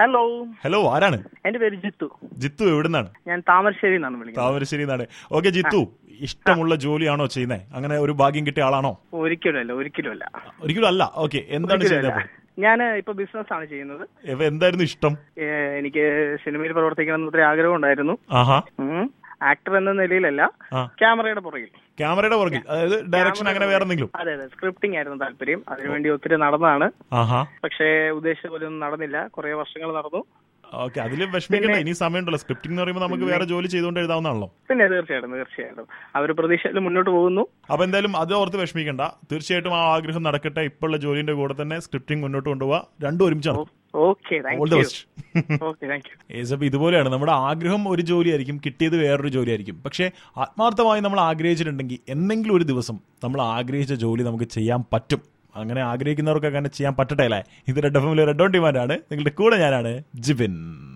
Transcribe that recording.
Hello hello ആരാണ് എന്റെ പേര് ജിത്തു ജിത്തു എവിടുന്നാണ് ഞാൻ താമരശ്ശേരി എന്നാണ് വിളിക്കുന്നത് താമരശ്ശേരി എന്നാണ് ഓക്കെ ജിത്തു ഇഷ്ടമുള്ള ജോലിയാണോ ചെയ്യുന്നത് അങ്ങനെ ഒരു ഭാഗ്യം കിട്ടിയ ആളാണോ ഒരിക്കലും അല്ല ഒരിക്കലും അല്ല ഒരിക്കലും അല്ല ഓക്കെ എന്താണ് ഒരിക്കലും ചെയ്യുന്നത് അല്ല ഞാൻ ഇപ്പൊ ബിസിനസ് ആണ് ചെയ്യുന്നത് ഇപ്പൊ എന്തായിരുന്നു ഇഷ്ടം ഏ, എനിക്ക് സിനിമയിൽ പ്രവർത്തിക്കണം എന്ന് ഒത്തിരി ആഗ്രഹം ഉണ്ടായിരുന്നു ആഹാ ആക്ടർ എന്ന നിലയിലല്ല ആ. ക്യാമറയുടെ പുറകിൽ ക്യാമറയുടെ പുറകിൽ അതായത് ഡയറക്ഷൻ അങ്ങനെ വേറെ എന്തെങ്കിലും അതെ അതെ സ്ക്രിപ്റ്റിംഗ് ആയിരുന്നു താല്പര്യം അതിനുവേണ്ടി ഒത്തിരി നടന്നതാണ് ആഹാ പക്ഷേ ഉദ്ദേശിച്ച പോലെ ഒന്നും നടന്നില്ല കുറെ വർഷങ്ങൾ നടന്നു ഓക്കെ അതിൽ വിഷമിക്കണ്ട ഇനി സമയമുണ്ടല്ലോ സ്ക്രിപ്റ്റിംഗ് എന്ന് പറയുമ്പോൾ നമുക്ക് വേറെ ജോലി ചെയ്തുകൊണ്ട് എഴുതാവുന്നതാണല്ലോ പിന്നെ തീർച്ചയായിട്ടും തീർച്ചയായിട്ടും അവർ പ്രതീക്ഷയിൽ മുന്നോട്ട് പോകുന്നു അപ്പൊ എന്തായാലും അത് ഓർത്ത് വിഷമിക്കണ്ട തീർച്ചയായിട്ടും ആ ആഗ്രഹം നടക്കട്ടെ ഇപ്പോഴുള്ള ജോലിന്റെ കൂടെ തന്നെ സ്ക്രിപ്റ്റിംഗ് മുന്നോട്ട് കൊണ്ടുപോവാ രണ്ടും ഒരുമിച്ച് നടക്കും okay all thank the you best okay thank you ഏസ് അപ്പൊ ഇതുപോലെയാണ് നമ്മുടെ ആഗ്രഹം ഒരു ജോലിയായിരിക്കും കിട്ടിയത് വേറൊരു ജോലിയായിരിക്കും പക്ഷേ ആത്മാർത്ഥമായി നമ്മൾ ആഗ്രഹിച്ചിട്ടുണ്ടെങ്കിൽ എന്തെങ്കിലും ഒരു ദിവസം നമ്മൾ ആഗ്രഹിച്ച ജോലി നമുക്ക് ചെയ്യാൻ പറ്റും അങ്ങനെ ആഗ്രഹിക്കുന്നവർക്ക് അങ്ങനെ ചെയ്യാൻ പറ്റട്ടെ അല്ലേ ഇത് റെഡ് എഫ് എമ്മിലെ റെഡ് ഓൺ ഡിമാൻഡാണ് നിങ്ങളുടെ കൂടെ ഞാനാണ് ജിബിൻ